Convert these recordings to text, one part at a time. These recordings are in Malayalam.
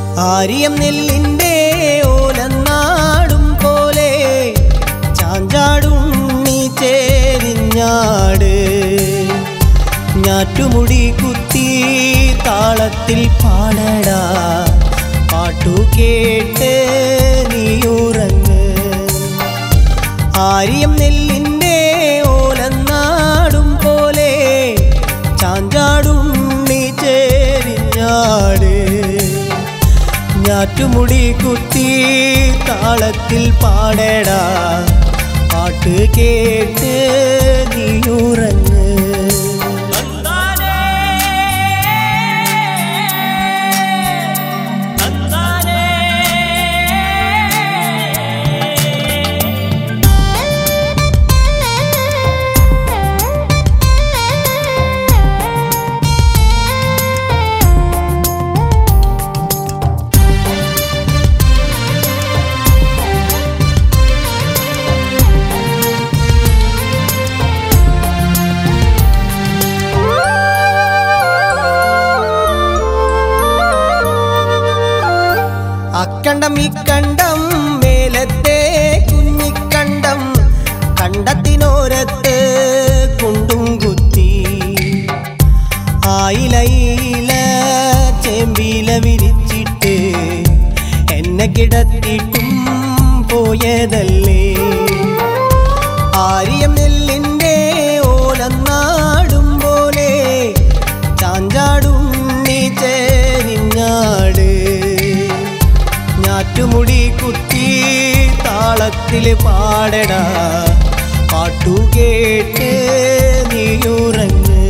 ആര്യം നെല്ലിൻ്റെ ഓലന്നാടും പോലെ ചാഞ്ചാടും നീ ചേരിഞ്ഞാട് ഞാറ്റുമുടി കുത്തി താളത്തിൽ പാടടാ പാട്ടു കേട്ട് നീയുറങ്ങ് ആര്യം നെല്ലിൻ്റെ ഓലന്നാടും പോലെ ചാഞ്ചാടും നീ ചേരിഞ്ഞാട് ഞാറ്റുമുടി കുത്തി താളത്തിൽ പാടടാ പാട്ട് കേട്ട് നീയുറങ്ങ് അക്കണ്ടം ഇക്കണ്ടം മേലത്തെ കുഞ്ഞിക്കണ്ടം കണ്ടത്തിനോരത്ത് കുണ്ടും കുത്തി ആയിലയില ചേമ്പില വിരിച്ചിട്ട് എന്നെ കിടത്തിട്ടും പോയതല്ലേ ആര്യം നെല്ലിൻ്റെ ഓലന്നാടും പോലെ ചാഞ്ചാടും നീ ചേരിഞ്ഞാട് ഞാറ്റുമുടി കുത്തി താളത്തിൽ പാടടാ പാട്ടു കേട്ട് നീയുറങ്ങ്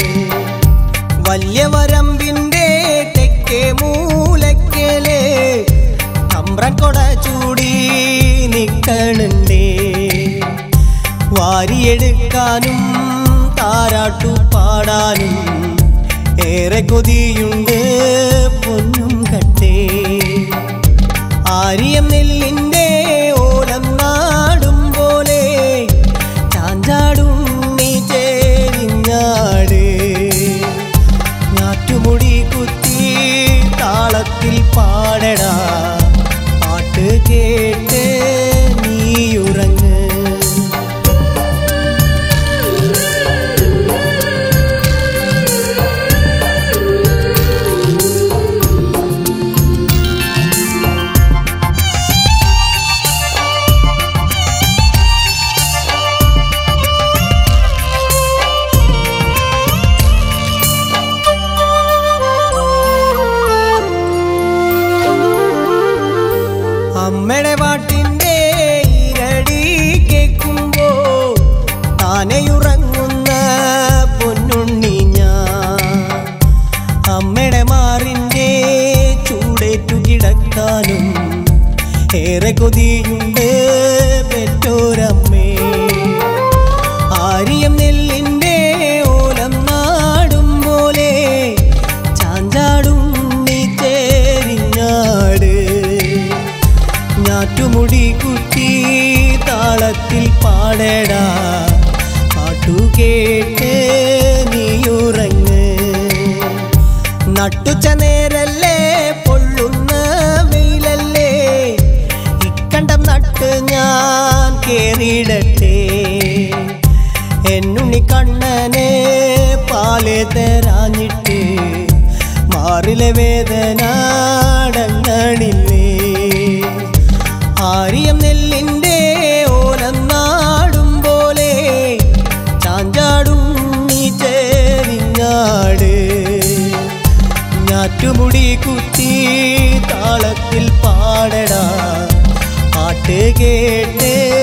വല്യ വരമ്പിൻ്റെ തെക്കേ മൂലക്കല് തമ്പ്രൻ കൊട ചൂടി നിക്കണുണ്ടേ വാരിയെടുക്കാനും താരാട്ടു പാടാനും ഏറെ കൊതിയുണ്ട് പൊന്നും കട്ടേ ആര്യം നെല്ലിൻ്റെ ഓലം നാടും പോലെ ചാഞ്ചാടും നീ ചേരിഞ്ഞാട് ഞാറ്റുമുടി കുത്തി താളത്തിൽ പാടടാ പാട്ട് കേട്ട് നീയുറങ്ങ് അമ്മയുടെ പാട്ടിൻ്റെ ഇരടി കേൾക്കുമ്പോ താനെയുറങ്ങുന്ന പൊന്നുണ്ണി ഞാൻ അമ്മയുടെ മാറിൻ്റെ ചൂടേറ്റു കിടക്കാനും ഏറെ കൊതിയുണ്ട് പെറ്റോരമ്മേ ആര്യം നെല്ലിൻ്റെ ഓലം നാടും പോലെ ചാഞ്ചാടും നീ ചേരിഞ്ഞാട് ഞാറ്റുമുടി കുത്തി താളത്തിൽ പാടടാ പാട്ടു കേട്ട് നീയുറങ്ങ് നട്ടുച്ച നേരല്ലേ പൊള്ളുന്ന വെയിലല്ലേ ഇക്കണ്ടം നട്ട് ഞാൻ കേറിയിടട്ടെ എന്നുണ്ണി കണ്ണനെ പാല് തരാഞ്ഞിട്ട് മാറിലെ വേദന അടങ്ങണില്ലേ ആര്യം നെല്ലിൻ്റെ ഓലം നാടും പോലെ ചാഞ്ചാടും നീ ചേരിഞ്ഞാട് ഞാറ്റുമുടി കുത്തി താളത്തിൽ പാടടാ പാട്ട് കേട്ട്